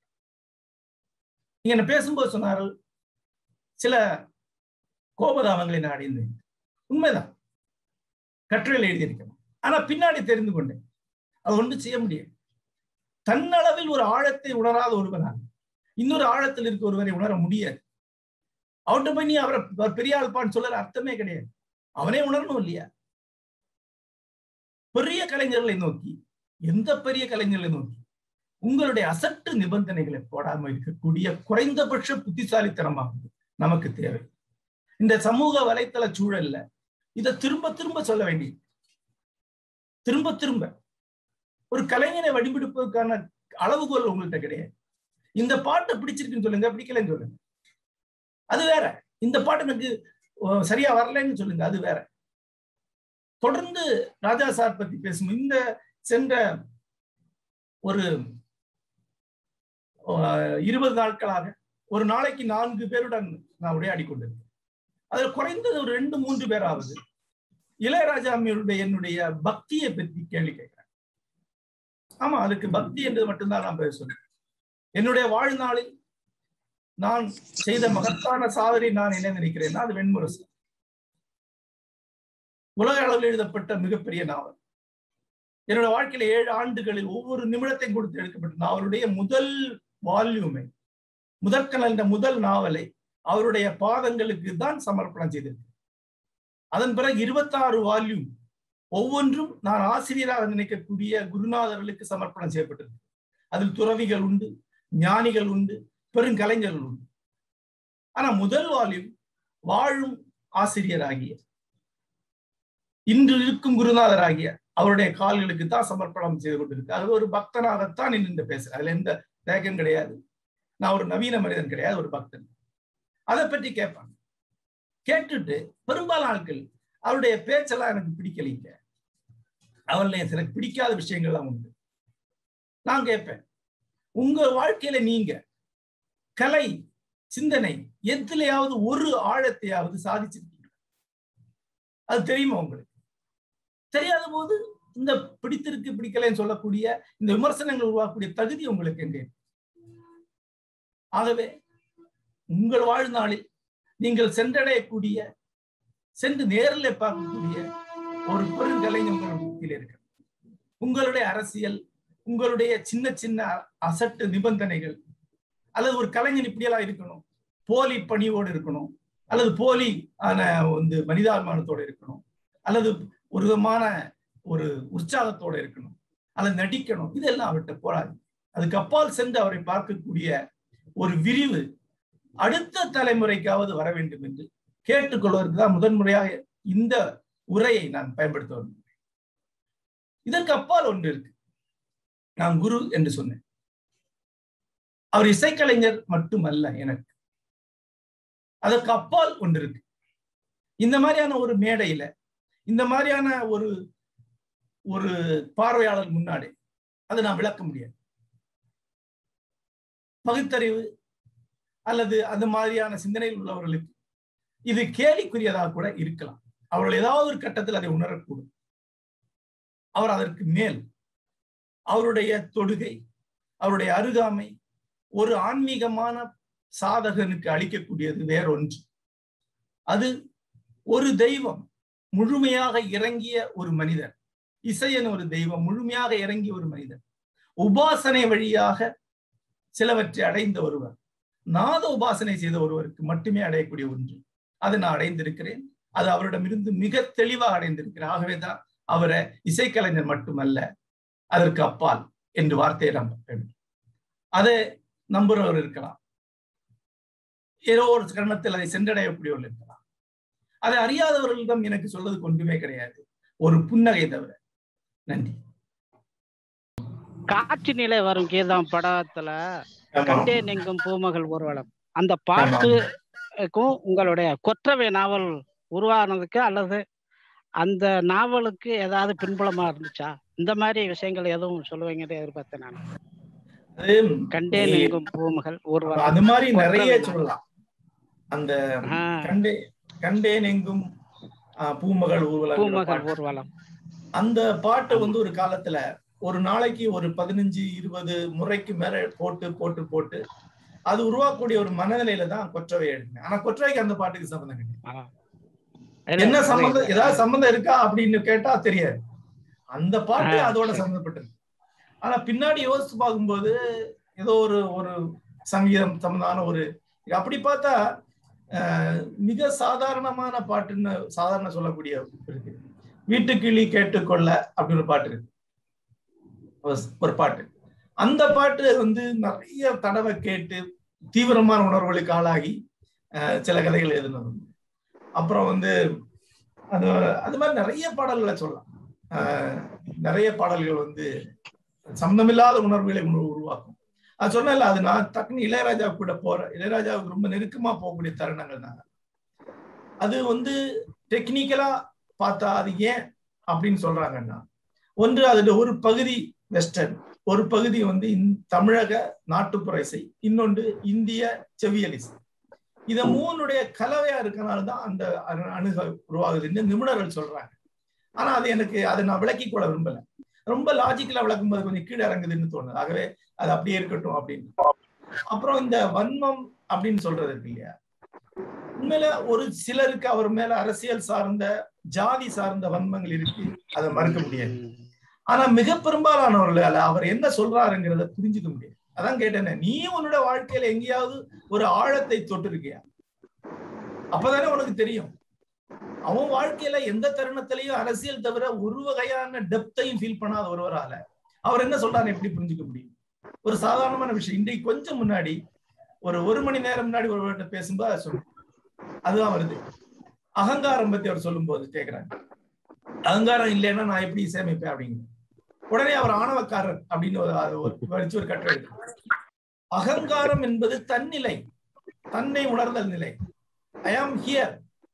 நீங்க என்ன பேசும்போது சொன்னார்கள் சில கோபதாபங்களை நான் அடைந்தேன் உண்மைதான் கட்டுரையில் எழுதியிருக்கிறேன் ஆனா பின்னாடி தெரிந்து கொண்டேன் அது ஒன்றும் செய்ய முடியாது தன்னளவில் ஒரு ஆழத்தை உணராத ஒருவனால் இன்னொரு ஆழத்தில் இருக்க ஒருவரை உணர முடியாது அவர்கிட்ட போய் நீ அவரை பெரிய ஆள்பான்னு சொல்ல அர்த்தமே கிடையாது அவனே உணரணும் இல்லையா பெரிய கலைஞர்களை நோக்கி எந்த பெரிய கலைஞர்களை நோக்கி உங்களுடைய அசட்டு நிபந்தனைகளை போடாம இருக்கக்கூடிய குறைந்தபட்ச புத்திசாலித்தனமாகும் நமக்கு தேவை இந்த சமூக வலைத்தள சூழல்ல இதை திரும்ப திரும்ப சொல்ல வேண்டியது திரும்ப திரும்ப ஒரு கலைஞனை வடிவெடுப்பதற்கான அளவுகோல் உங்கள்கிட்ட கிடையாது இந்த பாட்டை பிடிச்சிருக்குன்னு சொல்லுங்க பிடிக்கலன்னு சொல்லுங்க அது வேற இந்த பாட்டு எனக்கு சரியா வரலன்னு சொல்லுங்க அது வேற தொடர்ந்து ராஜா சார் பத்தி பேசும் இந்த சென்ற ஒரு இருபது நாட்களாக ஒரு நாளைக்கு நான்கு பேருடன் நான் உரையாடி கொண்டிருக்கேன் அதுல குறைந்தது ஒரு ரெண்டு மூன்று பேராவது இளையராஜா அம்மையுடைய என்னுடைய பக்தியை பற்றி கேள்வி கேட்கிறேன் ஆமா அதுக்கு பக்தி என்று மட்டும்தான் நான் பேசுறேன் என்னுடைய வாழ்நாளில் நான் செய்த மகத்தான சாதனை நான் என்ன நினைக்கிறேன்னா அது வெண்முரசு உலக அளவில் எழுதப்பட்ட மிகப்பெரிய நாவல் என்னோட வாழ்க்கையில ஏழு ஆண்டுகளில் ஒவ்வொரு நிமிடத்தையும் கொடுத்து எடுக்கப்பட்ட அவருடைய முதல் வால்யூமை முதற்கனல் என்ற முதல் நாவலை அவருடைய பாதங்களுக்கு தான் சமர்ப்பணம் செய்திருக்கு அதன் பிறகு இருபத்தாறு வால்யூம் ஒவ்வொன்றும் நான் ஆசிரியராக நினைக்கக்கூடிய குருநாதர்களுக்கு சமர்ப்பணம் செய்யப்பட்டிருக்கு அதில் துறவிகள் உண்டு ஞானிகள் உண்டு பெருங்கலைஞர்கள் உண்டு ஆனா முதல் வால்யூம் வாழும் ஆசிரியராகிய இன்று இருக்கும் குருநாதராகிய அவருடைய கால்களுக்கு தான் சமர்ப்பணம் செய்து கொண்டிருக்கு அது ஒரு பக்தனாகத்தான் நின்று பேசுறேன் அதுல எந்த தேகம் கிடையாது நான் ஒரு நவீன மனிதன் கிடையாது ஒரு பக்தன் அதை பற்றி கேட்பாங்க கேட்டுட்டு பெரும்பாலான ஆட்கள் அவருடைய பேச்செல்லாம் எனக்கு பிடிக்கலைங்க அவர்ல எனக்கு பிடிக்காத விஷயங்கள்லாம் உண்டு நான் கேட்பேன் உங்க வாழ்க்கையில நீங்க கலை சிந்தனை எதுலையாவது ஒரு ஆழத்தையாவது சாதிச்சிருக்கீங்க அது தெரியுமா உங்களுக்கு தெரியாத போது இந்த பிடித்திருக்கு பிடிக்கலைன்னு சொல்லக்கூடிய இந்த விமர்சனங்கள் உருவாக்கக்கூடிய தகுதி உங்களுக்கு எங்கே ஆகவே உங்கள் வாழ்நாளில் நீங்கள் சென்றடையக்கூடிய சென்று நேரில் பார்க்கக்கூடிய ஒரு பெருங்கலைஞர் உங்கள் மத்தியில் இருக்கு உங்களுடைய அரசியல் உங்களுடைய சின்ன சின்ன அசட்டு நிபந்தனைகள் அல்லது ஒரு கலைஞன் இப்படியெல்லாம் இருக்கணும் போலி பணியோடு இருக்கணும் அல்லது போலி ஆன வந்து மனிதாபிமானத்தோடு இருக்கணும் அல்லது ஒரு விதமான ஒரு உற்சாகத்தோடு இருக்கணும் அல்லது நடிக்கணும் இதெல்லாம் அவர்கிட்ட போராது அதுக்கு அப்பால் சென்று அவரை பார்க்கக்கூடிய ஒரு விரிவு அடுத்த தலைமுறைக்காவது வர வேண்டும் என்று கேட்டுக்கொள்வதற்கு தான் முதன்முறையாக இந்த உரையை நான் பயன்படுத்த வேண்டும் இதற்கு அப்பால் ஒன்று இருக்கு நான் குரு என்று சொன்னேன் அவர் இசைக்கலைஞர் மட்டுமல்ல எனக்கு அதற்கு அப்பால் ஒன்று இருக்கு இந்த மாதிரியான ஒரு மேடையில இந்த மாதிரியான ஒரு ஒரு பார்வையாளர் முன்னாடி அதை நான் விளக்க முடியாது பகுத்தறிவு அல்லது அந்த மாதிரியான சிந்தனையில் உள்ளவர்களுக்கு இது கேலிக்குரியதாக கூட இருக்கலாம் அவர்கள் ஏதாவது ஒரு கட்டத்தில் அதை உணரக்கூடும் அவர் அதற்கு மேல் அவருடைய தொடுகை அவருடைய அருகாமை ஒரு ஆன்மீகமான சாதகனுக்கு அளிக்கக்கூடியது வேறொன்று அது ஒரு தெய்வம் முழுமையாக இறங்கிய ஒரு மனிதர் இசையன் ஒரு தெய்வம் முழுமையாக இறங்கிய ஒரு மனிதர் உபாசனை வழியாக சிலவற்றை அடைந்த ஒருவர் நாத உபாசனை செய்த ஒருவருக்கு மட்டுமே அடையக்கூடிய ஒன்று அதை நான் அடைந்திருக்கிறேன் அது அவரிடமிருந்து மிக தெளிவாக அடைந்திருக்கிறேன் ஆகவேதான் அவரை இசைக்கலைஞர் மட்டுமல்ல அதற்கு அப்பால் என்று வார்த்தையை நம்ப வேண்டும் அதை நம்புறவர் இருக்கலாம் ஏதோ ஒரு கரணத்தில் அதை சென்றடையக்கூடியவர்கள் இருக்கலாம் அதை அறியாதவர்களிடம் எனக்கு சொல்வது கொண்டுமே கிடையாது ஒரு புன்னகை தவிர நன்றி காட்சி நிலை வரும் கீதம் படத்துல கண்டே நெங்கும் பூமகள் ஊர்வலம் அந்த பாட்டுக்கும் உங்களுடைய கொற்றவை நாவல் உருவானதுக்கு அல்லது அந்த நாவலுக்கு ஏதாவது பின்புலமா இருந்துச்சா இந்த மாதிரி விஷயங்கள் எதுவும் சொல்லுவீங்கன்னு எதிர்பார்த்தேன் நான் அது கண்டேன் நீ- எங்கும் பூமகள் ஊர்வலம் அது மாதிரி நிறைய கொற்றவை சொல்லலாம் அந்த ஆ, கண்டே கண்டேன் எங்கும் ஆ, பூமகள் ஊர்வலம் பூமகள் ஊர்வலம் அந்த பாட்டு வந்து ஒரு காலத்துல ஒரு நாளைக்கு ஒரு பதினஞ்சு இருபது முறைக்கு மேல போட்டு போட்டு போட்டு அது உருவாக்கக்கூடிய ஒரு மனநிலையில தான் கொற்றவை எழுதினேன் ஆனா கொற்றவைக்கு அந்த பாட்டுக்கு சம்மந்தம் கிடையாது ஆ. இல்ல, என்ன சம்மந்தம் புரியுது. ஏதாவது சம்மந்தம் இருக்கா அப்படின்னு கேட்டா தெரியாது அந்த பாட்டு ஆ, அதோட சரி. சம்மந்தப்பட்டது ஆனா பின்னாடி யோசிச்சு பார்க்கும்போது ஏதோ ஒரு ஒரு சங்கீதம் சம்பந்தமான ஒரு அப்படி பார்த்தா அஹ், மிக சாதாரணமான பாட்டுன்னு சாதாரண சொல்லக்கூடிய இருக்கு வீட்டுக்கிளி கேட்டுக்கொள்ள அப்படின்னு ஒரு பாட்டு இருக்கு ஒரு- ஒரு பாட்டு அந்த பாட்டு வந்து நிறைய தடவை கேட்டு தீவிரமான உணர்வுகளுக்கு ஆளாகி அஹ், சில கதைகள் எழுதினது உண்டு. அப்புறம் வந்து அது அது மாதிரி நிறைய பாடல்களை சொல்லலாம் ஆஹ் நிறைய பாடல்கள் வந்து சம்பந்தமில்லாத உணர்வுகளை உணர்வு உருவாக்கும் அது சொன்னல அது நான் டக்குனு இளையராஜா கூட போறேன் இளையராஜாவுக்கு ரொம்ப நெருக்கமா போகக்கூடிய தருணங்கள் தான் அது வந்து டெக்னிக்கலா பார்த்தா அது ஏன் அப்படின்னு சொல்றாங்கன்னா ஒன்று அதோட ஒரு பகுதி வெஸ்டர்ன் ஒரு பகுதி வந்து இந்~ தமிழக நாட்டுப்புற இசை இன்னொன்று இந்திய செவியல் இசை இத மூணுடைய கலவையா இருக்கனால தான் அந்த அணு- அணுக உருவாகுதுன்னு நிபுணர்கள் சொல்றாங்க ஆனா அது எனக்கு அதை நான் விளக்கி கொள்ள விரும்பல ரொம்ப லாஜிக்கலா விளக்கும் போது கொஞ்சம் கீழே இறங்குதுன்னு தோணுது ஆகவே அது அப்படியே இருக்கட்டும் அப்படின்னு அப்புறம் இந்த வன்மம் அப்படின்னு சொல்றது இருக்கு இல்லையா உண்மையில ஒரு சிலருக்கு அவர் மேல அரசியல் சார்ந்த ஜாதி சார்ந்த வன்மங்கள் இருக்கு அதை மறுக்க முடியாது ம். ஆனா மிக பெரும்பாலானவர்களால அவர் என்ன சொல்றாருங்கிறத புரிஞ்சுக்க முடியாது அதான் கேட்டேனே நீ உன்னோட வாழ்க்கையில எங்கேயாவது ஒரு ஆழத்தை தொட்டு இருக்கியா அப்பதானே உனக்கு தெரியும் அவன் வாழ்க்கையில எந்த தருணத்திலையும் அரசியல் தவிர ஒரு வகையான டெப்தையும் ஃபீல் பண்ணாத ஒருவரால அவர் என்ன சொல்றாரு எப்படி புரிஞ்சுக்க முடியும் ஒரு சாதாரணமான விஷயம் இன்றைக்கு கொஞ்சம் முன்னாடி ஒரு ஒரு மணி நேரம் முன்னாடி ஒருவர்கிட்ட பேசும்போது அதை சொன்னேன் அதுதான் வருது அகங்காரம் பத்தி அவர் சொல்லும்போது கேக்குறாங்க அகங்காரம் இல்லைன்னா நான் எப்படி இசையமைப்பேன் அப்படிங்கிறது உடனே அவர் ஆணவக்காரர் அப்படின்னு ஒரு அது ஒரு வச்சு ஒரு கட்டுரை எழுதுறாரு. அகங்காரம் என்பது தன்னிலை தன்னை உணர்தல் நிலை I am here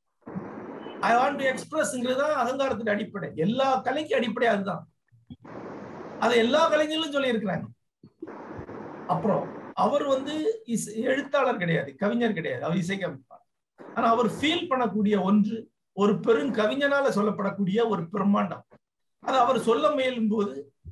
I want to எக்ஸ்பிரஸ்ங்கிறது தான் அகங்காரத்துக்கு அடிப்படை எல்லா கலைக்கு அடிப்படை அதுதான் அதை எல்லா கலைஞர்களும் சொல்லி இருக்கிறாங்க அப்புறம் அவர் வந்து இஸ்- எழுத்தாளர் கிடையாது கவிஞர் கிடையாது அவர் இசைக்கமைப்பார் ஆனா அவர் ஃபீல் பண்ணக்கூடிய ஒன்று ஒரு பெரும் கவிஞனால சொல்லப்படக்கூடிய ஒரு பிரம்மாண்டம் அது அவர் சொல்ல முயலும் போது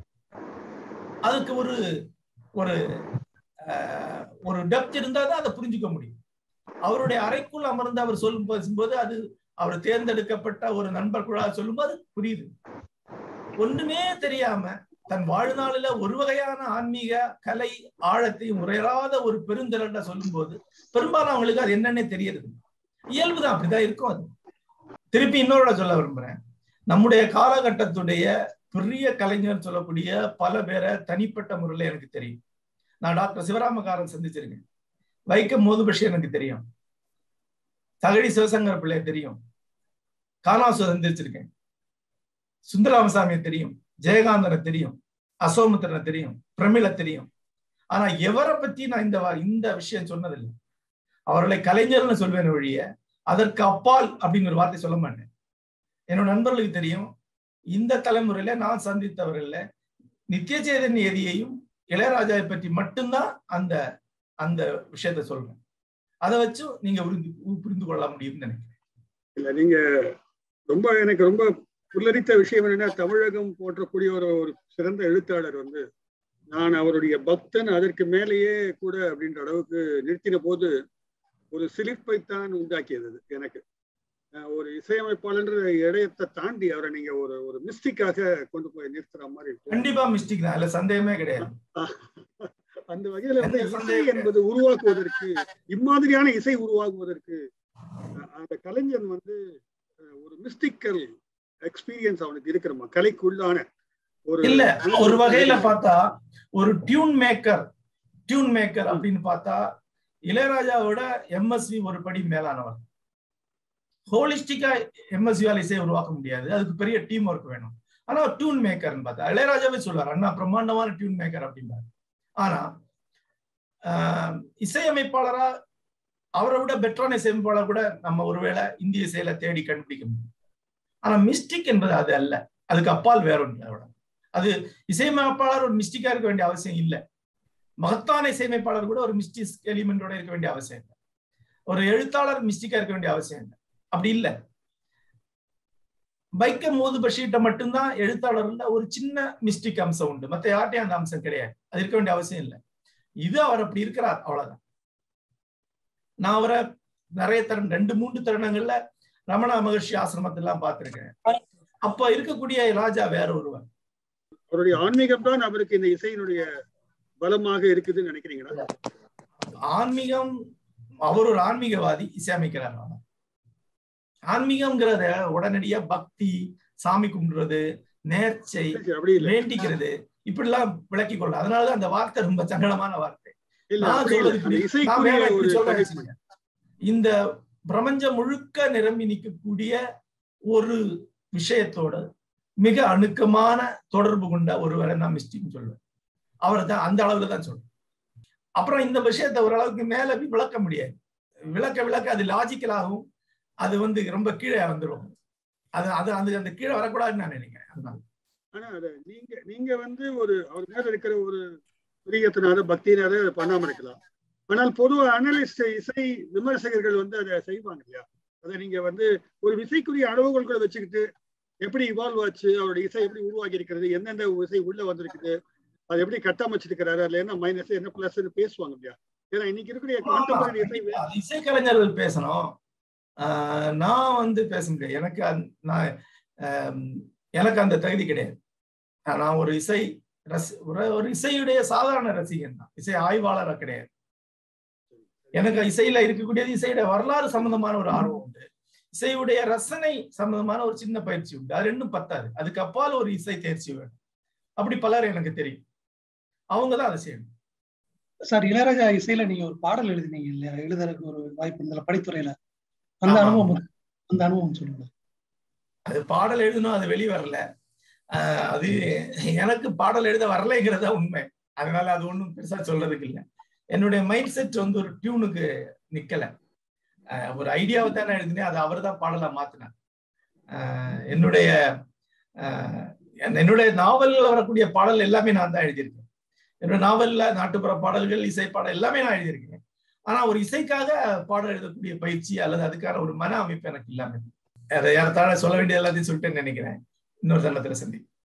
அதுக்கு ஒரு ஒரு ஆஹ், ஒரு டெப்த் இருந்தா தான் அதை புரிஞ்சுக்க முடியும் அவருடைய அறைக்குள் அமர்ந்து அவர் சொல்லும் பேசும்போது அது அவர் தேர்ந்தெடுக்கப்பட்ட ஒரு நண்பர் குழா சொல்லும்போது புரியுது ஒண்ணுமே தெரியாம தன் வாழ்நாளில ஒரு வகையான ஆன்மீக கலை ஆழத்தையும் உரையாத ஒரு பெருந்திரண்ட சொல்லும்போது பெரும்பாலும் அவங்களுக்கு அது என்னன்னே தெரியறது இயல்புதான் அப்படிதான் இருக்கும் அது திருப்பி இன்னொரு சொல்ல விரும்புறேன் நம்முடைய காலகட்டத்துடைய பெரிய கலைஞர் சொல்லக்கூடிய பல பேரை தனிப்பட்ட முறையில் எனக்கு தெரியும் நான் டாக்டர் சிவராமகாரன் சந்திச்சிருக்கேன் வைக்கம் மோதுபஷி எனக்கு தெரியும் தகழி சிவசங்கர பிள்ளை தெரியும் காணாசு சந்திச்சிருக்கேன் சுந்தராமசாமியை தெரியும் ஜெயகாந்தனை தெரியும் அசோமுத்திரனை தெரியும் பிரமிள தெரியும் ஆனா எவரை பத்தி நான் இந்த வா- இந்த விஷயம் சொன்னதில்லை அவர்களை கலைஞர்னு சொல்வேன் ஒழிய அதற்கு அப்பால் அப்படின்னு ஒரு வார்த்தை சொல்ல மாட்டேன் என்னோட நண்பர்களுக்கு தெரியும் இந்த தலைமுறையில நான் சந்தித்தவர்கள்ல நித்திய சேதன் எதியையும் இளையராஜாவை பற்றி மட்டும்தான் அந்த அந்த விஷயத்த சொல்றேன் அதை வச்சு நீங்க புரிந்து புரிந்து கொள்ள முடியும்னு நினைக்கிறேன் இல்ல நீங்க ரொம்ப எனக்கு ரொம்ப புல்லரித்த விஷயம் என்னன்னா தமிழகம் போற்றக்கூடிய ஒரு ஒரு சிறந்த எழுத்தாளர் வந்து நான் அவருடைய பக்தன் அதற்கு மேலேயே கூட அப்படின்ற அளவுக்கு நிறுத்தின போது ஒரு சிலிர்ப்பைத்தான் உண்டாக்கியது அது எனக்கு அஹ் ஒரு இசையமைப்பாளர் இடையத்தை தாண்டி அவரை நீங்க ஒரு ஒரு மிஸ்டிக்காக கொண்டு போய் நிறுத்துற மாதிரி இருக்கு. கண்டிப்பா மிஸ்டேக் தான் அதுல சந்தேகமே கிடையாது அந்த வகையில வந்து எந்த இசை சந்தேகம் என்பது உருவாக்குவதற்கு இம்மாதிரியான இசை உருவாக்குவதற்கு அஹ் அந்த கலைஞன் வந்து அஹ் ஒரு மிஸ்டிக்கல் எக்ஸ்பீரியன்ஸ் அவனுக்கு இருக்கிறமா கலைக்குள்ளான ஒரு இல்ல ஒரு வகையில பார்த்தா ஒரு டியூன் மேக்கர் டியூன் மேக்கர் அப்படின்னு பார்த்தா இளையராஜாவோட எம்எஸ்வி ஒரு படி மேலானவர் ஹோலிஸ்டிக்கா எம்எஸ்வியால் இசையை உருவாக்க முடியாது அதுக்கு பெரிய டீம் ஒர்க் வேணும் ஆனா டியூன் மேக்கர்னு பார்த்தா இளையராஜாவே சொல்லுவார் அண்ணா பிரம்மாண்டமான டியூன் மேக்கர் அப்படிம்பாரு ஆனா ஆஹ், இசையமைப்பாளரா அவரை விட பெட்டரான இசையமைப்பாளர் கூட நம்ம ஒருவேளை இந்திய இசையில தேடி கண்டுபிடிக்க முடியும் ஆனா மிஸ்டிக் என்பது அது அல்ல அதுக்கு அப்பால் வேற ஒன்று அவ்வளவு அது இசையமைப்பாளர் ஒரு மிஸ்டிக்கா இருக்க வேண்டிய அவசியம் இல்லை மகத்தான இசையமைப்பாளர் கூட ஒரு மிஸ்டிக் எலிமெண்டோட இருக்க வேண்டிய அவசியம் இல்லை ஒரு எழுத்தாளர் மிஸ்டிக்கா இருக்க வேண்டிய அவசியம் இல்லை அப்படி இல்லை பைக்கம் மோது பஷீர்ட்ட மட்டும்தான் எழுத்தாளர்ல ஒரு சின்ன மிஸ்டிக் அம்சம் உண்டு மத்த யார்ட்டையும் அந்த அம்சம் கிடையாது அது இருக்க வேண்டிய அவசியம் இல்லை இது அவர் அப்படி இருக்கிறார் அவ்வளவுதான் நான் அவரை நிறைய தருணம் ரெண்டு மூன்று தருணங்கள்ல ரமணா மகர்ஷி ஆசிரமத்தெல்லாம் பார்த்திருக்கேன் அப்ப இருக்கக்கூடிய ராஜா வேற ஒருவர் அவருடைய ஆன்மீகம் தான் அவருக்கு இந்த இசையினுடைய பலமாக இருக்குதுன்னு நினைக்கிறீங்களா ஆன்மீகம் அவர் ஒரு ஆன்மீகவாதி இசையமைக்கிறார் அவர். ஆன்மீகம்ங்கிறத உடனடியா பக்தி சாமி கும்பிடுறது நேர்ச்சை சரி, அப்படி இல்ல வேண்டிக்கிறது இப்படிலாம் விளக்கி கொள்ள அதனாலதான் அந்த வார்த்தை ரொம்ப சங்கடமான வார்த்தை இல்ல நான் அப்படி இல்ல சொல்றது அந்த புரியுது. நான் இசைக்குரிய வேற ஒரு இப்படி சொல்ல commitment. வச்சுக்கங்க. இந்த பிரபஞ்சம் முழுக்க நிரம்பி நிற்கக்கூடிய ஒரு விஷயத்தோட மிக அணுக்கமான தொடர்பு கொண்ட ஒருவரை நான் மிஸ்டிக் சொல்லுவேன் அவரை தான் அந்த அளவுல தான் சொல்றேன் அப்புறம் இந்த விஷயத்தை ஓரளவுக்கு மேல விளக்க முடியாது விளக்க விளக்க அது லாஜிக்கலாகவும் அது வந்து ரொம்ப கீழே வந்துடும் அது அது அது அந்த கீழே வரக்கூடாதுன்னு நான் நினைக்கிறேன் அதனால ஆனா அத நீங்க நீங்க வந்து ஒரு அவர் மேல இருக்கிற ஒரு பிரியத்தினால பக்தியினால அதை பண்ணாம இருக்கலாம் ஆனால் பொதுவா அனலிஸ்ட் இசை விமர்சகர்கள் வந்து அதை செய்வாங்க இல்லையா அதை நீங்க வந்து ஒரு இசைக்குரிய அளவுகோல்களை வச்சுக்கிட்டு எப்படி இவால்வ் ஆச்சு அவருடைய இசை எப்படி உருவாகி இருக்கிறது எந்தெந்த இசை உள்ள வந்திருக்குது அது எப்படி கட்டமைச்சிருக்கிறாரு அதுல என்ன மைனஸ் என்ன பிளஸ் பேசுவாங்க இல்லையா ஏன்னா இன்னைக்கு இருக்கிற கான்டெம்பரரி இசை வே- அது இசைக்கலைஞர்கள் பேசணும் ஆஹ் நான் வந்து பேச முடியாது எனக்கு அந்த- நான் ஆம், எனக்கு அந்த தகுதி கிடையாது ஆஹ் நான் ஒரு இசை ரசி ஒரு- ஒரு இசையுடைய சாதாரண ரசிகன் தான் இசை ஆய்வாளரா கிடையாது எனக்கு இசையில இருக்கக்கூடியது இசையுடைய வரலாறு சம்பந்தமான ஒரு ஆர்வம் உண்டு இசையுடைய ரசனை சம்பந்தமான ஒரு சின்ன பயிற்சி உண்டு அது ரெண்டும் பத்தாது அதுக்கு அப்பால் ஒரு இசை தேர்ச்சி வேணும் அப்படி பலர் எனக்கு தெரியும் அவங்க தான் அதை செய்யணும் சார் இளையராஜா இசையில நீங்க ஒரு பாடல் எழுதினீங்க இல்லையா எழுதுறதுக்கு ஒரு வாய்ப்பு இருந்தல படித்துறையில அந்த ஆமா. அனுபவம் அந்த அனுபவம் சொல்லுங்க அது பாடல் எழுதணும் அது வெளி வரல ஆஹ் அது எனக்கு பாடல் எழுத வரலைங்கிறதா உண்மை அதனால அது ஒண்ணும் பெருசா சொல்றதுக்கு இல்லை என்னுடைய மைண்ட் செட் வந்து ஒரு டியூனுக்கு நிக்கல ஆஹ் ஒரு ஐடியாவை தானே எழுதினேன் அது அவர் தான் பாடலா மாத்தினார் ஆஹ் என்னுடைய ஆஹ் என்னுடைய நாவல்ல வரக்கூடிய பாடல் எல்லாமே நான் தான் எழுதியிருக்கேன் என்னோட நாவல்ல நாட்டுப்புற பாடல்கள் இசை பாடல் எல்லாமே நான் எழுதியிருக்கேன் ஆனா ஒரு இசைக்காக பாடல் எழுதக்கூடிய பயிற்சி அல்லது அதுக்கான ஒரு மன அமைப்பு எனக்கு இல்லாம இருக்கு. அதை ஏறத்தாழ சொல்ல வேண்டிய எல்லாத்தையும் சொல்லிட்டு நினைக்கிறேன் இன்னொரு தருணத்துல சந்தி